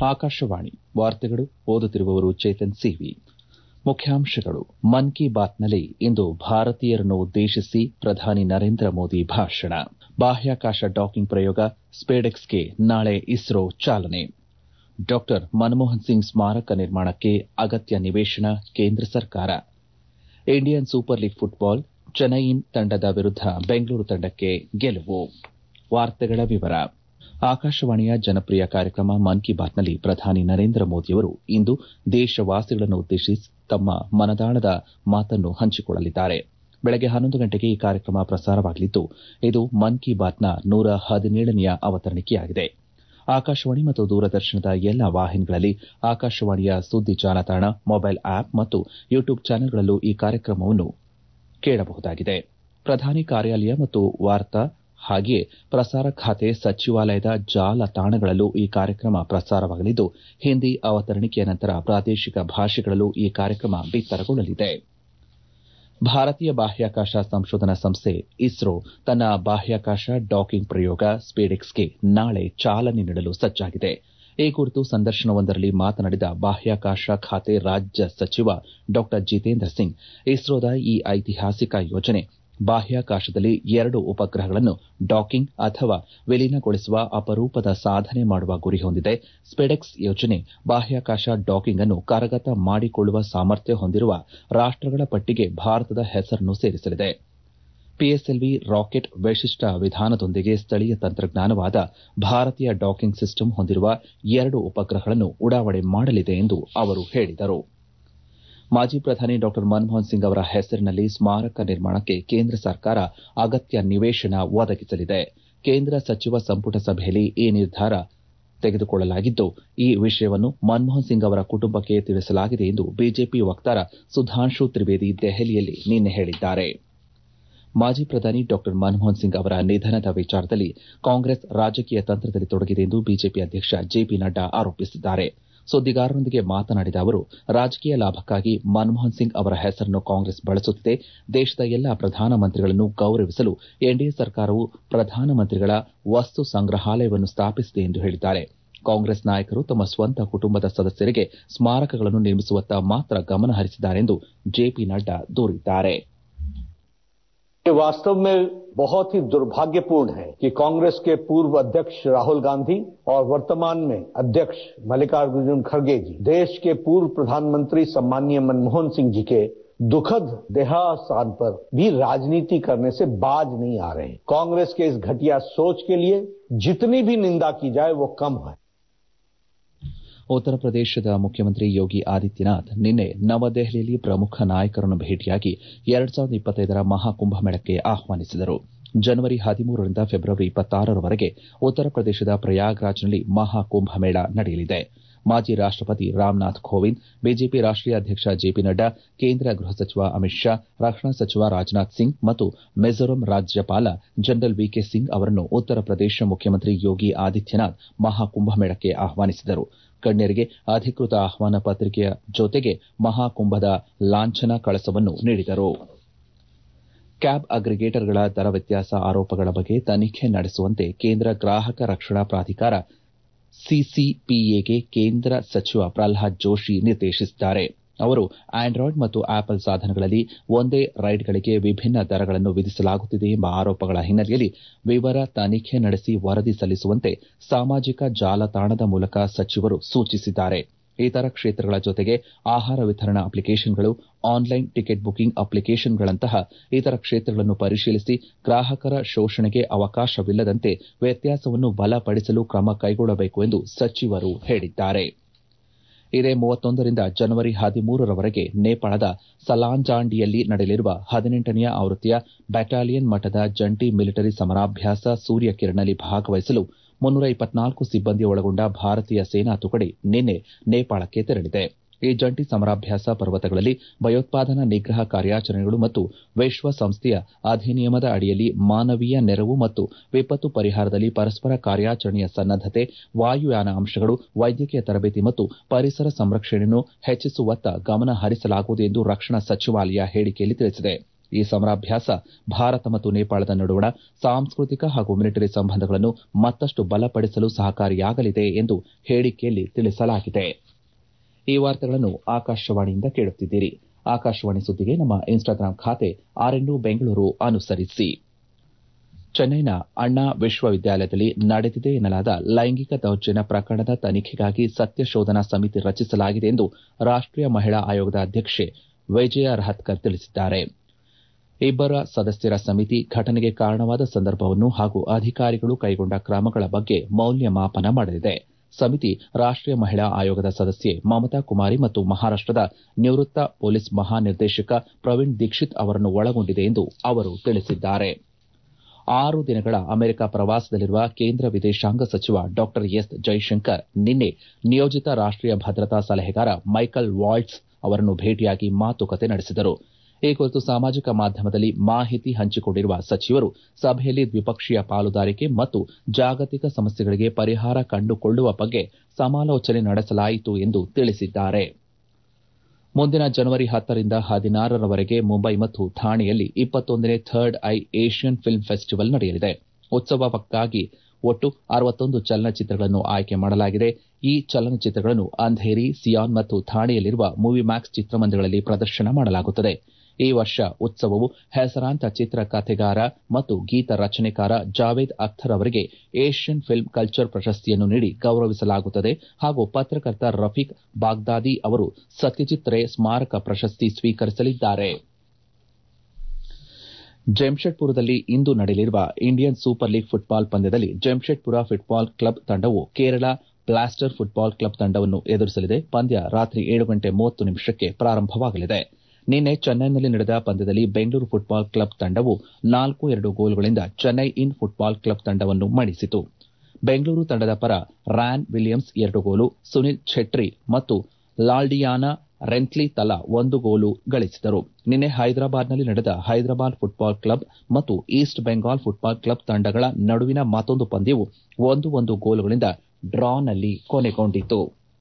ಆಕಾಶವಾಣಿ ವಾರ್ತೆಗಳು ಓದುತ್ತಿರುವವರು ಚೇತನ್ ಸಿವಿ ಮುಖ್ಯಾಂಶಗಳು ಮನ್ ಕಿ ಬಾತ್ನಲ್ಲಿ ಇಂದು ಭಾರತೀಯರನ್ನು ಉದ್ದೇಶಿಸಿ ಪ್ರಧಾನಿ ನರೇಂದ್ರ ಮೋದಿ ಭಾಷಣ ಬಾಹ್ಯಾಕಾಶ ಡಾಕಿಂಗ್ ಪ್ರಯೋಗ ಸ್ಪೇಡೆಕ್ಸ್ಗೆ ನಾಳೆ ಇಸ್ರೋ ಚಾಲನೆ ಡಾ ಮನಮೋಹನ್ ಸಿಂಗ್ ಸ್ಮಾರಕ ನಿರ್ಮಾಣಕ್ಕೆ ಅಗತ್ಯ ನಿವೇಶನ ಕೇಂದ್ರ ಸರ್ಕಾರ Indian Super League football Chennaiyin ತಂಡದ ವಿರುದ್ದ ಬೆಂಗಳೂರು ತಂಡಕ್ಕೆ ಗೆಲುವು ಆಕಾಶವಾಣಿಯ ಜನಪ್ರಿಯ ಕಾರ್ಯಕ್ರಮ ಮನ್ ಕಿ ಬಾತ್ನಲ್ಲಿ ಪ್ರಧಾನಿ ನರೇಂದ್ರ ಮೋದಿಯವರು ಇಂದು ದೇಶವಾಸಿಗಳನ್ನು ಉದ್ದೇಶಿಸಿ ತಮ್ಮ ಮನದಾಳದ ಮಾತನ್ನು ಹಂಚಿಕೊಳ್ಳಲಿದ್ದಾರೆ ಬೆಳಗ್ಗೆ ಹನ್ನೊಂದು ಗಂಟೆಗೆ ಈ ಕಾರ್ಯಕ್ರಮ ಪ್ರಸಾರವಾಗಲಿದ್ದು ಇದು ಮನ್ ಕಿ ಬಾತ್ನ ನೂರ ಹದಿನೇಳನೆಯ ಅವತರಣಿಕೆಯಾಗಿದೆ ಆಕಾಶವಾಣಿ ಮತ್ತು ದೂರದರ್ಶನದ ಎಲ್ಲಾ ವಾಹಿನಿಗಳಲ್ಲಿ ಆಕಾಶವಾಣಿಯ ಸುದ್ದಿ ಜಾಲತಾಣ ಮೊಬೈಲ್ ಆಪ್ ಮತ್ತು ಯೂಟ್ಯೂಬ್ ಚಾನೆಲ್ಗಳಲ್ಲೂ ಈ ಕಾರ್ಯಕ್ರಮವನ್ನು ಕೇಳಬಹುದಾಗಿದೆ ಪ್ರಧಾನಿ ಕಾರ್ಯಾಲಯ ಮತ್ತು ವಾರ್ತಾ ಹಾಗೆಯೇ ಪ್ರಸಾರ ಖಾತೆ ಸಚಿವಾಲಯದ ಜಾಲತಾಣಗಳಲ್ಲೂ ಈ ಕಾರ್ಯಕ್ರಮ ಪ್ರಸಾರವಾಗಲಿದ್ದು ಹಿಂದಿ ಅವತರಣಿಕೆಯ ನಂತರ ಪ್ರಾದೇಶಿಕ ಭಾಷೆಗಳಲ್ಲೂ ಈ ಕಾರ್ಯಕ್ರಮ ಬಿತ್ತರಗೊಳ್ಳಲಿದೆ ಭಾರತೀಯ ಬಾಹ್ಯಾಕಾಶ ಸಂಶೋಧನಾ ಸಂಸ್ಥೆ ಇಸ್ರೋ ತನ್ನ ಬಾಹ್ಯಾಕಾಶ ಡಾಕಿಂಗ್ ಪ್ರಯೋಗ ಸ್ಪೇಡೆಕ್ಸ್ಗೆ ನಾಳೆ ಚಾಲನೆ ನೀಡಲು ಸಜ್ಜಾಗಿದೆ ಈ ಕುರಿತು ಸಂದರ್ಶನವೊಂದರಲ್ಲಿ ಮಾತನಾಡಿದ ಬಾಹ್ಯಾಕಾಶ ಖಾತೆ ರಾಜ್ಯ ಸಚಿವ ಡಾ ಜಿತೇಂದ್ರ ಸಿಂಗ್ ಇಸ್ರೋದ ಈ ಐತಿಹಾಸಿಕ ಯೋಜನೆ ಬಾಹ್ಯಾಕಾಶದಲ್ಲಿ ಎರಡು ಉಪಗ್ರಹಗಳನ್ನು ಡಾಕಿಂಗ್ ಅಥವಾ ವಿಲೀನಗೊಳಿಸುವ ಅಪರೂಪದ ಸಾಧನೆ ಮಾಡುವ ಗುರಿ ಹೊಂದಿದೆ ಸ್ಪೇಡೆಕ್ಸ್ ಯೋಜನೆ ಬಾಹ್ಯಾಕಾಶ ಡಾಕಿಂಗ್ ಅನ್ನು ಕರಗತ ಮಾಡಿಕೊಳ್ಳುವ ಸಾಮರ್ಥ್ಯ ಹೊಂದಿರುವ ರಾಷ್ಟಗಳ ಪಟ್ಟಿಗೆ ಭಾರತದ ಹೆಸರನ್ನು ಸೇರಿಸಲಿದೆ ಪಿಎಸ್ಎಲ್ವಿ ರಾಕೆಟ್ ವಿಶಿಷ್ಟ ವಿಧಾನದೊಂದಿಗೆ ಸ್ಥಳೀಯ ತಂತ್ರಜ್ಞಾನವಾದ ಭಾರತೀಯ ಡಾಕಿಂಗ್ ಸಿಸ್ಟಮ್ ಹೊಂದಿರುವ ಎರಡು ಉಪಗ್ರಹಗಳನ್ನು ಉಡಾವಣೆ ಮಾಡಲಿದೆ ಎಂದು ಅವರು ಹೇಳಿದರು ಮಾಜಿ ಪ್ರಧಾನಿ ಡಾ ಮನಮೋಹನ್ ಸಿಂಗ್ ಅವರ ಹೆಸರಿನಲ್ಲಿ ಸ್ಮಾರಕ ನಿರ್ಮಾಣಕ್ಕೆ ಕೇಂದ್ರ ಸರ್ಕಾರ ಅಗತ್ಯ ನಿವೇಶನ ಒದಗಿಸಲಿದೆ ಕೇಂದ್ರ ಸಚಿವ ಸಂಪುಟ ಸಭೆಯಲ್ಲಿ ಈ ನಿರ್ಧಾರ ತೆಗೆದುಕೊಳ್ಳಲಾಗಿದ್ದು ಈ ವಿಷಯವನ್ನು ಮನಮೋಹನ್ ಸಿಂಗ್ ಅವರ ಕುಟುಂಬಕ್ಕೆ ತಿಳಿಸಲಾಗಿದೆ ಎಂದು ಬಿಜೆಪಿ ವಕ್ತಾರ ಸುಧಾಂಶು ತ್ರಿವೇದಿ ದೆಹಲಿಯಲ್ಲಿ ನಿನ್ನೆ ಹೇಳಿದ್ದಾರೆ ಮಾಜಿ ಪ್ರಧಾನಿ ಡಾ ಮನಮೋಹನ್ ಸಿಂಗ್ ಅವರ ನಿಧನದ ವಿಚಾರದಲ್ಲಿ ಕಾಂಗ್ರೆಸ್ ರಾಜಕೀಯ ತಂತ್ರದಲ್ಲಿ ತೊಡಗಿದೆ ಎಂದು ಬಿಜೆಪಿ ಅಧ್ಯಕ್ಷ ಜೆಪಿ ನಡ್ಡಾ ಆರೋಪಿಸಿದ್ದಾರೆ ಸುದ್ದಿಗಾರರೊಂದಿಗೆ ಮಾತನಾಡಿದ ಅವರು ರಾಜಕೀಯ ಲಾಭಕ್ಕಾಗಿ ಮನಮೋಹನ್ ಸಿಂಗ್ ಅವರ ಹೆಸರನ್ನು ಕಾಂಗ್ರೆಸ್ ಬಳಸುತ್ತಿದೆ ದೇಶದ ಎಲ್ಲಾ ಪ್ರಧಾನಮಂತ್ರಿಗಳನ್ನು ಗೌರವಿಸಲು ಎನ್ಡಿಎ ಸರ್ಕಾರವು ಪ್ರಧಾನಮಂತ್ರಿಗಳ ವಸ್ತು ಸಂಗ್ರಹಾಲಯವನ್ನು ಸ್ಥಾಪಿಸಿದೆ ಎಂದು ಹೇಳಿದ್ದಾರೆ ಕಾಂಗ್ರೆಸ್ ನಾಯಕರು ತಮ್ಮ ಸ್ವಂತ ಕುಟುಂಬದ ಸದಸ್ಯರಿಗೆ ಸ್ಮಾರಕಗಳನ್ನು ನಿರ್ಮಿಸುವತ್ತ ಮಾತ್ರ ಗಮನ ಹರಿಸಿದ್ದಾರೆ ಎಂದು ಜೆಪಿ ನಡ್ಡಾ ದೂರಿದ್ದಾರೆ ये वास्तव में बहुत ही दुर्भाग्यपूर्ण है कि कांग्रेस के पूर्व अध्यक्ष राहुल गांधी और वर्तमान में अध्यक्ष मल्लिकार्जुन खड़गे जी देश के पूर्व प्रधानमंत्री सम्मानीय मनमोहन सिंह जी के दुखद देहावसान पर भी राजनीति करने से बाज नहीं आ रहे कांग्रेस के इस घटिया सोच के लिए जितनी भी निंदा की जाए वो कम है ಉತ್ತರ ಪ್ರದೇಶದ ಮುಖ್ಯಮಂತ್ರಿ ಯೋಗಿ ಆದಿತ್ಯನಾಥ್ ನಿನ್ನೆ ನವದೆಹಲಿಯಲ್ಲಿ ಪ್ರಮುಖ ನಾಯಕರನ್ನು ಭೇಟಿಯಾಗಿ ಎರಡ್ ಸಾವಿರದ ಇಪ್ಪತ್ತೈದರ ಮಹಾಕುಂಭಮೇಳಕ್ಕೆ ಆಹ್ವಾನಿಸಿದರು ಜನವರಿ ಹದಿಮೂರರಿಂದ ಫೆಬ್ರವರಿ ಇಪ್ಪತ್ತಾರರವರೆಗೆ ಉತ್ತರ ಪ್ರದೇಶದ ಪ್ರಯಾಗ್ರಾಜ್ನಲ್ಲಿ ಮಹಾಕುಂಭಮೇಳ ನಡೆಯಲಿದೆ ಮಾಜಿ ರಾಷ್ಟಪತಿ ರಾಮನಾಥ್ ಕೋವಿಂದ್ ಬಿಜೆಪಿ ರಾಷ್ಟೀಯ ಅಧ್ಯಕ್ಷ ಜೆಪಿ ನಡ್ಡಾ ಕೇಂದ್ರ ಗೃಹ ಸಚಿವ ಅಮಿತ್ ಶಾ ರಕ್ಷಣಾ ಸಚಿವ ರಾಜನಾಥ್ ಸಿಂಗ್ ಮತ್ತು ಮಿಜೋರಾಂ ರಾಜ್ಯಪಾಲ ಜನರಲ್ ವಿಕೆ ಸಿಂಗ್ ಅವರನ್ನು ಉತ್ತರ ಪ್ರದೇಶ ಮುಖ್ಯಮಂತ್ರಿ ಯೋಗಿ ಆದಿತ್ಯನಾಥ್ ಮಹಾಕುಂಭಮೇಳಕ್ಕೆ ಆಹ್ವಾನಿಸಿದರು ಗಣ್ಯರಿಗೆ ಅಧಿಕೃತ ಆಹ್ವಾನ ಪತ್ರಿಕೆಯ ಜೊತೆಗೆ ಮಹಾಕುಂಭದ ಲಾಂಛನ ಕಳಸವನ್ನು ನೀಡಿದರು ಕ್ಯಾಬ್ ಅಗ್ರಿಗೇಟರ್ಗಳ ದರ ವ್ಯತ್ಯಾಸ ಆರೋಪಗಳ ಬಗ್ಗೆ ತನಿಖೆ ನಡೆಸುವಂತೆ ಕೇಂದ್ರ ಗ್ರಾಹಕ ರಕ್ಷಣಾ ಪ್ರಾಧಿಕಾರ ಸಿಸಿಪಿಎಗೆ ಕೇಂದ್ರ ಸಚಿವ ಪ್ರಲ್ಹಾದ್ ಜೋಶಿ ನಿರ್ದೇಶಿಸಿದ್ದಾರೆ ಅವರು ಆಂಡ್ರಾಯ್ಡ್ ಮತ್ತು ಆಪಲ್ ಸಾಧನಗಳಲ್ಲಿ ಒಂದೇ ರೈಡ್ಗಳಿಗೆ ವಿಭಿನ್ನ ದರಗಳನ್ನು ವಿಧಿಸಲಾಗುತ್ತಿದೆ ಎಂಬ ಆರೋಪಗಳ ಹಿನ್ನೆಲೆಯಲ್ಲಿ ವಿವರ ತನಿಖೆ ನಡೆಸಿ ವರದಿ ಸಲ್ಲಿಸುವಂತೆ ಸಾಮಾಜಿಕ ಜಾಲತಾಣದ ಮೂಲಕ ಸಚಿವರು ಸೂಚಿಸಿದ್ದಾರೆ ಇತರ ಕ್ಷೇತ್ರಗಳ ಜೊತೆಗೆ ಆಹಾರ ವಿತರಣಾ ಅಪ್ಲಿಕೇಷನ್ಗಳು ಆನ್ಲೈನ್ ಟಿಕೆಟ್ ಬುಕಿಂಗ್ ಅಪ್ಲಿಕೇಷನ್ಗಳಂತಹ ಇತರ ಕ್ಷೇತ್ರಗಳನ್ನು ಪರಿಶೀಲಿಸಿ ಗ್ರಾಹಕರ ಶೋಷಣೆಗೆ ಅವಕಾಶವಿಲ್ಲದಂತೆ ವ್ಯತ್ಯಾಸವನ್ನು ಬಲಪಡಿಸಲು ಕ್ರಮ ಕೈಗೊಳ್ಳಬೇಕು ಎಂದು ಸಚಿವರು ಹೇಳಿದ್ದಾರೆ ಇದೇ ಮೂವತ್ತೊಂದರಿಂದ ಜನವರಿ ಹದಿಮೂರರವರೆಗೆ ನೇಪಾಳದ ಸಲಾಂಜಾಂಡಿಯಲ್ಲಿ ನಡೆಯಲಿರುವ ಹದಿನೆಂಟನೆಯ ಆವೃತ್ತಿಯ ಬ್ಯಾಟಾಲಿಯನ್ ಮಟ್ಟದ ಜಂಟಿ ಮಿಲಿಟರಿ ಸಮರಾಭ್ಯಾಸ ಸೂರ್ಯಕಿರಣ್ನಲ್ಲಿ ಭಾಗವಹಿಸಲು ಮುನ್ನೂರ ಇಪ್ಪತ್ನಾಲ್ಕು ಸಿಬ್ಬಂದಿ ಒಳಗೊಂಡ ಭಾರತೀಯ ಸೇನಾ ತುಕಡಿ ನಿನ್ನೆ ನೇಪಾಳಕ್ಕೆ ತೆರಳಿದೆ ಈ ಜಂಟಿ ಸಮರಾಭ್ಯಾಸ ಪರ್ವತಗಳಲ್ಲಿ ಭಯೋತ್ಪಾದನಾ ನಿಗ್ರಹ ಕಾರ್ಯಾಚರಣೆಗಳು ಮತ್ತು ವಿಶ್ವಸಂಸ್ಥೆಯ ಅಧಿನಿಯಮದ ಅಡಿಯಲ್ಲಿ ಮಾನವೀಯ ನೆರವು ಮತ್ತು ವಿಪತ್ತು ಪರಿಹಾರದಲ್ಲಿ ಪರಸ್ಪರ ಕಾರ್ಯಾಚರಣೆಯ ಸನ್ನದ್ದತೆ ವಾಯುಯಾನ ಅಂಶಗಳು ವೈದ್ಯಕೀಯ ತರಬೇತಿ ಮತ್ತು ಪರಿಸರ ಸಂರಕ್ಷಣೆಯನ್ನು ಹೆಚ್ಚಿಸುವತ್ತ ಗಮನ ಹರಿಸಲಾಗುವುದು ಎಂದು ರಕ್ಷಣಾ ಸಚಿವಾಲಯ ಹೇಳಿಕೆಯಲ್ಲಿ ತಿಳಿಸಿದೆ ಈ ಸಮರಾಭ್ಯಾಸ ಭಾರತ ಮತ್ತು ನೇಪಾಳದ ನಡುವಣ ಸಾಂಸ್ಕೃತಿಕ ಹಾಗೂ ಮಿಲಿಟರಿ ಸಂಬಂಧಗಳನ್ನು ಮತ್ತಷ್ಟು ಬಲಪಡಿಸಲು ಸಹಕಾರಿಯಾಗಲಿದೆ ಎಂದು ಹೇಳಿಕೆಯಲ್ಲಿ ತಿಳಿಸಲಾಗಿದೆ ಈ ವಾರ್ತೆಗಳನ್ನು ಆಕಾಶವಾಣಿಯಿಂದ ಕೇಳುತ್ತಿದ್ದೀರಿ ಆಕಾಶವಾಣಿ ಸುದ್ದಿಗೆ ನಮ್ಮ ಇನ್ಸ್ಟಾಗ್ರಾಂ ಖಾತೆ ಆರ್ಎನ್ಯು ಬೆಂಗಳೂರು ಅನುಸರಿಸಿ ಚೆನ್ನೈನ ಅಣ್ಣಾ ವಿಶ್ವವಿದ್ಯಾಲಯದಲ್ಲಿ ನಡೆದಿದೆ ಎನ್ನಲಾದ ಲೈಂಗಿಕ ದೌರ್ಜನ್ಯ ಪ್ರಕರಣದ ತನಿಖೆಗಾಗಿ ಸತ್ಯಶೋಧನಾ ಸಮಿತಿ ರಚಿಸಲಾಗಿದೆ ಎಂದು ರಾಷ್ಟೀಯ ಮಹಿಳಾ ಆಯೋಗದ ಅಧ್ಯಕ್ಷೆ ವಿಜಯ ರಹತ್ಕರ್ ತಿಳಿಸಿದ್ದಾರೆ ಇಬ್ಬರ ಸದಸ್ಯರ ಸಮಿತಿ ಘಟನೆಗೆ ಕಾರಣವಾದ ಸಂದರ್ಭವನ್ನು ಹಾಗೂ ಅಧಿಕಾರಿಗಳು ಕೈಗೊಂಡ ಕ್ರಮಗಳ ಬಗ್ಗೆ ಮೌಲ್ಯಮಾಪನ ಮಾಡಲಿದೆ ಸಮಿತಿ ರಾಷ್ಟೀಯ ಮಹಿಳಾ ಆಯೋಗದ ಸದಸ್ಯೆ ಮಮತಾ ಕುಮಾರಿ ಮತ್ತು ಮಹಾರಾಷ್ಟದ ನಿವೃತ್ತ ಪೊಲೀಸ್ ಮಹಾನಿರ್ದೇಶಕ ಪ್ರವೀಣ್ ದೀಕ್ಷಿತ್ ಅವರನ್ನು ಒಳಗೊಂಡಿದೆ ಎಂದು ಅವರು ತಿಳಿಸಿದ್ದಾರೆ ಆರು ದಿನಗಳ ಅಮೆರಿಕ ಪ್ರವಾಸದಲ್ಲಿರುವ ಕೇಂದ್ರ ವಿದೇಶಾಂಗ ಸಚಿವ ಡಾ ಎಸ್ ಜೈಶಂಕರ್ ನಿನ್ನೆ ನಿಯೋಜಿತ ರಾಷ್ಟೀಯ ಭದ್ರತಾ ಸಲಹೆಗಾರ ಮೈಕಲ್ ವಾಲ್ಟ್ಸ್ ಅವರನ್ನು ಭೇಟಿಯಾಗಿ ಮಾತುಕತೆ ನಡೆಸಿದರು ಈ ಕುರಿತು ಸಾಮಾಜಿಕ ಮಾಧ್ಯಮದಲ್ಲಿ ಮಾಹಿತಿ ಹಂಚಿಕೊಂಡಿರುವ ಸಚಿವರು ಸಭೆಯಲ್ಲಿ ದ್ವಿಪಕ್ಷೀಯ ಪಾಲುದಾರಿಕೆ ಮತ್ತು ಜಾಗತಿಕ ಸಮಸ್ಯೆಗಳಿಗೆ ಪರಿಹಾರ ಕಂಡುಕೊಳ್ಳುವ ಬಗ್ಗೆ ಸಮಾಲೋಚನೆ ನಡೆಸಲಾಯಿತು ಎಂದು ತಿಳಿಸಿದ್ದಾರೆ ಮುಂದಿನ ಜನವರಿ ಹತ್ತರಿಂದ ಹದಿನಾರರವರೆಗೆ ಮುಂಬೈ ಮತ್ತು ಥಾಣೆಯಲ್ಲಿ ಇಪ್ಪತ್ತೊಂದನೇ third I Asian film festival ನಡೆಯಲಿದೆ ಉತ್ಸವಕ್ಕಾಗಿ ಒಟ್ಟು ಅರವತ್ತೊಂದು ಚಲನಚಿತ್ರಗಳನ್ನು ಆಯ್ಕೆ ಮಾಡಲಾಗಿದೆ ಈ ಚಲನಚಿತ್ರಗಳನ್ನು ಅಂಧೇರಿ ಸಿಯಾನ್ ಮತ್ತು ಥಾಣೆಯಲ್ಲಿರುವ ಮೂವಿ ಮ್ಯಾಕ್ಸ್ ಚಿತ್ರಮಂದಿರಗಳಲ್ಲಿ ಪ್ರದರ್ಶನ ಮಾಡಲಾಗುತ್ತದೆ ಈ ವರ್ಷ ಉತ್ಸವವು ಹೆಸರಾಂತ ಚಿತ್ರಕಥೆಗಾರ ಮತ್ತು ಗೀತ ರಚನೆಕಾರ ಜಾವೇದ್ ಅಖ್ತರ್ ಅವರಿಗೆ ಏಷ್ಯನ್ ಫಿಲ್ಮ್ ಕಲ್ಚರ್ ಪ್ರಶಸ್ತಿಯನ್ನು ನೀಡಿ ಗೌರವಿಸಲಾಗುತ್ತದೆ ಹಾಗೂ ಪತ್ರಕರ್ತ ರಫೀಕ್ ಬಾಗ್ದಾದಿ ಅವರು ಸತ್ಯಜಿತ್ ರೇ ಸ್ಮಾರಕ ಪ್ರಶಸ್ತಿ ಸ್ವೀಕರಿಸಲಿದ್ದಾರೆ ಜೆಮ್ಶೆಡ್ಪುರದಲ್ಲಿ ಇಂದು ನಡೆಯಲಿರುವ ಇಂಡಿಯನ್ ಸೂಪರ್ ಲೀಗ್ ಫುಟ್ಬಾಲ್ ಪಂದ್ಯದಲ್ಲಿ ಜೆಮ್ಶೆಡ್ಪುರ ಫುಟ್ಬಾಲ್ ಕ್ಲಬ್ ತಂಡವು ಕೇರಳ ಬ್ಲಾಸ್ಟರ್ ಫುಟ್ಬಾಲ್ ಕ್ಲಬ್ ತಂಡವನ್ನು ಎದುರಿಸಲಿದೆ ಪಂದ್ಯ ರಾತ್ರಿ ಏಳು ಗಂಟೆ ಮೂವತ್ತು ನಿಮಿಷಕ್ಕೆ ಪ್ರಾರಂಭವಾಗಲಿದೆ ನಿನ್ನೆ ಚೆನ್ನೈನಲ್ಲಿ ನಡೆದ ಪಂದ್ಯದಲ್ಲಿ ಬೆಂಗಳೂರು ಫುಟ್ಬಾಲ್ ಕ್ಲಬ್ ತಂಡವು ನಾಲ್ಕು ಎರಡು ಗೋಲುಗಳಿಂದ ಚೆನ್ನೈ ಇನ್ ಫುಟ್ಬಾಲ್ ಕ್ಲಬ್ ತಂಡವನ್ನು ಮಣಿಸಿತು ಬೆಂಗಳೂರು ತಂಡದ ಪರ ರ್ಯಾನ್ ವಿಲಿಯಮ್ಸ್ ಎರಡು ಗೋಲು ಸುನಿಲ್ ಛೆಟ್ರಿ ಮತ್ತು ಲಾಲ್ಡಿಯಾನಾ ರೆಂಟ್ಲಿ ತಲಾ ಒಂದು ಗೋಲು ಗಳಿಸಿದರು ನಿನ್ನೆ ಹೈದರಾಬಾದ್ನಲ್ಲಿ ನಡೆದ ಹೈದರಾಬಾದ್ ಫುಟ್ಬಾಲ್ ಕ್ಲಬ್ ಮತ್ತು ಈಸ್ಟ್ ಬೆಂಗಾಲ್ ಫುಟ್ಬಾಲ್ ಕ್ಲಬ್ ತಂಡಗಳ ನಡುವಿನ ಮತ್ತೊಂದು ಪಂದ್ಯವು ಒಂದು ಒಂದು ಗೋಲುಗಳಿಂದ ಡ್ರಾನಲ್ಲಿ ಕೊನೆಗೊಂಡಿತು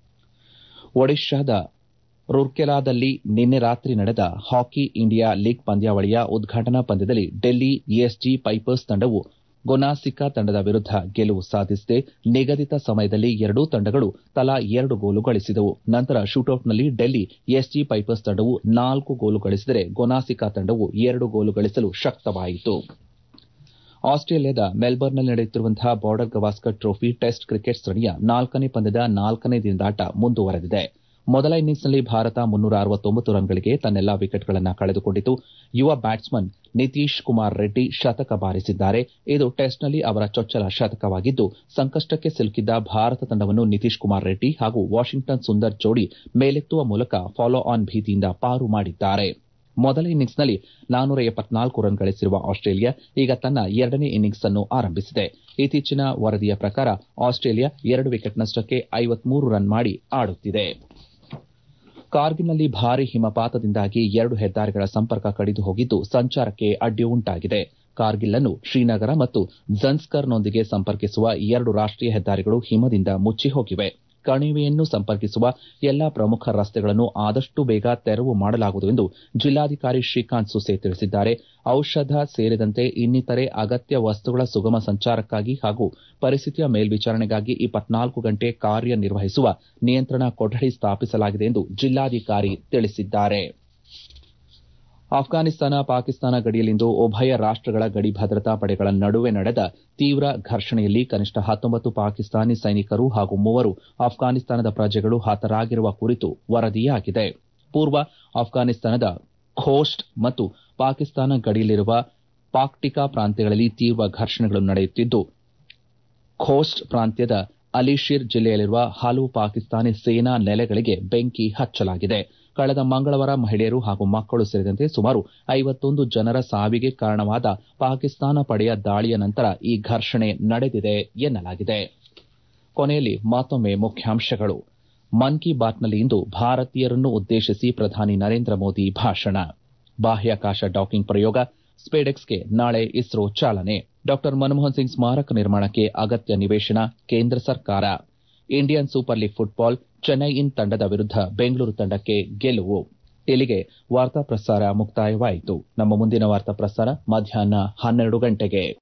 ಒಡಿಶಾದ ರೂರ್ಕೆಲಾದಲ್ಲಿ ನಿನ್ನೆ ರಾತ್ರಿ ನಡೆದ ಹಾಕಿ ಇಂಡಿಯಾ ಲೀಗ್ ಪಂದ್ಯಾವಳಿಯ ಉದ್ಘಾಟನಾ ಪಂದ್ಯದಲ್ಲಿ ಡೆಲ್ಲಿ ಎಸ್ಜಿ ಪೈಪರ್ಸ್ ತಂಡವು ಗೊನಾಸಿಕಾ ತಂಡದ ವಿರುದ್ಧ ಗೆಲುವು ಸಾಧಿಸಿದೆ ನಿಗದಿತ ಸಮಯದಲ್ಲಿ ಎರಡೂ ತಂಡಗಳು ತಲಾ ಎರಡು ಗೋಲು ಗಳಿಸಿದವು ನಂತರ ಶೂಟೌಟ್ನಲ್ಲಿ ಡೆಲ್ಲಿ ಎಸ್ಜಿ ಪೈಪರ್ಸ್ ತಂಡವು ನಾಲ್ಕು ಗೋಲು ಗಳಿಸಿದರೆ ಗೊನಾಸಿಕಾ ತಂಡವು ಎರಡು ಗೋಲು ಗಳಿಸಲು ಶಕ್ತವಾಯಿತು ಆಸ್ಟ್ರೇಲಿಯಾದ ಮೆಲ್ಬರ್ನ್ನಲ್ಲಿ ನಡೆಯುತ್ತಿರುವಂತಹ Border Gavaskar trophy test cricket ಸರಣಿಯ ನಾಲ್ಕನೇ ಪಂದ್ಯದ ನಾಲ್ಕನೇ ದಿನದಾಟ ಮುಂದುವರೆದಿದೆ ಮೊದಲ ಇನ್ನಿಂಗ್ಸ್ನಲ್ಲಿ ಭಾರತ ಮುನ್ನೂರ ಅರವತ್ತೊಂಬತ್ತು ರನ್ಗಳಿಗೆ ತನ್ನೆಲ್ಲಾ ವಿಕೆಟ್ಗಳನ್ನು ಕಳೆದುಕೊಂಡಿತು ಯುವ ಬ್ಯಾಟ್ಸ್ಮನ್ ನಿತೀಶ್ ಕುಮಾರ್ ರೆಡ್ಡಿ ಶತಕ ಬಾರಿಸಿದ್ದಾರೆ ಇದು ಟೆಸ್ಟ್ನಲ್ಲಿ ಅವರ ಚೊಚ್ಚಲ ಶತಕವಾಗಿದ್ದು ಸಂಕಷ್ಟಕ್ಕೆ ಸಿಲುಕಿದ್ದ ಭಾರತ ತಂಡವನ್ನು ನಿತೀಶ್ ಕುಮಾರ್ ರೆಡ್ಡಿ ಹಾಗೂ ವಾಷಿಂಗ್ಟನ್ ಸುಂದರ್ ಜೋಡಿ ಮೇಲೆತ್ತುವ ಮೂಲಕ ಫಾಲೋ ಆನ್ ಭೀತಿಯಿಂದ ಪಾರು ಮಾಡಿದ್ದಾರೆ ಮೊದಲ ಇನ್ನಿಂಗ್ಸ್ನಲ್ಲಿ ನಾನೂರ ಎಪ್ಪತ್ನಾಲ್ಕು ರನ್ ಗಳಿಸಿರುವ ಆಸ್ಟ್ರೇಲಿಯಾ ಈಗ ತನ್ನ ಎರಡನೇ ಇನ್ನಿಂಗ್ಸ್ ಅನ್ನು ಆರಂಭಿಸಿದೆ ಇತ್ತೀಚಿನ ವರದಿಯ ಪ್ರಕಾರ ಆಸ್ಟ್ರೇಲಿಯಾ ಎರಡು ವಿಕೆಟ್ ನಷ್ಟಕ್ಕೆ ಐವತ್ಮೂರು ರನ್ ಮಾಡಿ ಆಡುತ್ತಿದೆ ಕಾರ್ಗಿಲ್ನಲ್ಲಿ ಭಾರೀ ಹಿಮಪಾತದಿಂದಾಗಿ ಎರಡು ಹೆದ್ದಾರಿಗಳ ಸಂಪರ್ಕ ಕಡಿದು ಹೋಗಿದ್ದು ಸಂಚಾರಕ್ಕೆ ಅಡ್ಡಿ ಉಂಟಾಗಿದೆ ಕಾರ್ಗಿಲ್ ಅನ್ನು ಶ್ರೀನಗರ ಮತ್ತು ಝನ್ಸ್ಕರ್ನೊಂದಿಗೆ ಸಂಪರ್ಕಿಸುವ ಎರಡು ರಾಷ್ಟೀಯ ಹೆದ್ದಾರಿಗಳು ಹಿಮದಿಂದ ಮುಚ್ಚಿ ಹೋಗಿವೆ ಕಣಿವೆಯನ್ನು ಸಂಪರ್ಕಿಸುವ ಎಲ್ಲಾ ಪ್ರಮುಖ ರಸ್ತೆಗಳನ್ನು ಆದಷ್ಟು ಬೇಗ ತೆರವು ಮಾಡಲಾಗುವುದು ಎಂದು ಜಿಲ್ಲಾಧಿಕಾರಿ ಶ್ರೀಕಾಂತ್ ಸುಸೆ ತಿಳಿಸಿದ್ದಾರೆ ಔಷಧ ಸೇರಿದಂತೆ ಇನ್ನಿತರೆ ಅಗತ್ಯ ವಸ್ತುಗಳ ಸುಗಮ ಸಂಚಾರಕ್ಕಾಗಿ ಹಾಗೂ ಪರಿಸ್ಥಿತಿಯ ಮೇಲ್ವಿಚಾರಣೆಗಾಗಿ ಇಪ್ಪತ್ನಾಲ್ಕು ಗಂಟೆ ಕಾರ್ಯನಿರ್ವಹಿಸುವ ನಿಯಂತ್ರಣ ಕೊಠಡಿ ಸ್ಥಾಪಿಸಲಾಗಿದೆ ಎಂದು ಜಿಲ್ಲಾಧಿಕಾರಿ ತಿಳಿಸಿದ್ದಾರೆ ಅಫ್ಘಾನಿಸ್ತಾನ ಪಾಕಿಸ್ತಾನ ಗಡಿಯಲ್ಲಿಂದು ಉಭಯ ರಾಷ್ಟಗಳ ಗಡಿ ಭದ್ರತಾ ಪಡೆಗಳ ನಡುವೆ ನಡೆದ ತೀವ್ರ ಘರ್ಷಣೆಯಲ್ಲಿ ಕನಿಷ್ಠ ಹತ್ತೊಂಬತ್ತು ಪಾಕಿಸ್ತಾನಿ ಸೈನಿಕರು ಹಾಗೂ ಮೂವರು ಅಫ್ಘಾನಿಸ್ತಾನದ ಪ್ರಜೆಗಳು ಹತರಾಗಿರುವ ಕುರಿತು ವರದಿಯಾಗಿದೆ ಪೂರ್ವ ಅಫ್ಘಾನಿಸ್ತಾನದ ಖೋಸ್ಟ್ ಮತ್ತು ಪಾಕಿಸ್ತಾನ ಗಡಿಯಲ್ಲಿರುವ ಪಾಕ್ಟಿಕಾ ಪ್ರಾಂತ್ಯಗಳಲ್ಲಿ ತೀವ್ರ ಘರ್ಷಣೆಗಳು ನಡೆಯುತ್ತಿದ್ದು ಖೋಸ್ಟ್ ಪ್ರಾಂತ್ಯದ ಅಲಿಶಿರ್ ಜಿಲ್ಲೆಯಲ್ಲಿರುವ ಹಲವು ಪಾಕಿಸ್ತಾನಿ ಸೇನಾ ನೆಲೆಗಳಿಗೆ ಬೆಂಕಿ ಹಚ್ಚಲಾಗಿದೆ ಕಳೆದ ಮಂಗಳವಾರ ಮಹಿಳೆಯರು ಹಾಗೂ ಮಕ್ಕಳು ಸೇರಿದಂತೆ ಸುಮಾರು ಐವತ್ತೊಂದು ಜನರ ಸಾವಿಗೆ ಕಾರಣವಾದ ಪಾಕಿಸ್ತಾನ ಪಡೆಯ ದಾಳಿಯ ನಂತರ ಈ ಘರ್ಷಣೆ ನಡೆದಿದೆ ಎನ್ನಲಾಗಿದೆ ಕೊನೆಯಲ್ಲಿ ಮತ್ತೊಮ್ಮೆ ಮುಖ್ಯಾಂಶಗಳು ಮನ್ ಕಿ ಬಾತ್ನಲ್ಲಿ ಇಂದು ಭಾರತೀಯರನ್ನು ಉದ್ದೇಶಿಸಿ ಪ್ರಧಾನಿ ನರೇಂದ್ರ ಮೋದಿ ಭಾಷಣ ಬಾಹ್ಯಾಕಾಶ ಡಾಕಿಂಗ್ ಪ್ರಯೋಗ ಸ್ಪೇಡೆಕ್ಸ್ಗೆ ನಾಳೆ ಇಸ್ರೋ ಚಾಲನೆ ಡಾ ಮನಮೋಹನ್ ಸಿಂಗ್ ಸ್ಮಾರಕ ನಿರ್ಮಾಣಕ್ಕೆ ಅಗತ್ಯ ನಿವೇಶನ ಕೇಂದ್ರ ಸರ್ಕಾರ Indian Super League football Chennaiyin ತಂಡದ ವಿರುದ್ಧ ಬೆಂಗಳೂರು ತಂಡಕ್ಕೆ ಗೆಲುವು ಇಲ್ಲಿಗೆ ವಾರ್ತಾ ಪ್ರಸಾರ ಮುಕ್ತಾಯವಾಯಿತು ನಮ್ಮ ಮುಂದಿನ ವಾರ್ತಾ ಪ್ರಸಾರ ಮಧ್ಯಾಹ್ನ ಹನ್ನೆರಡು ಗಂಟೆಗೆ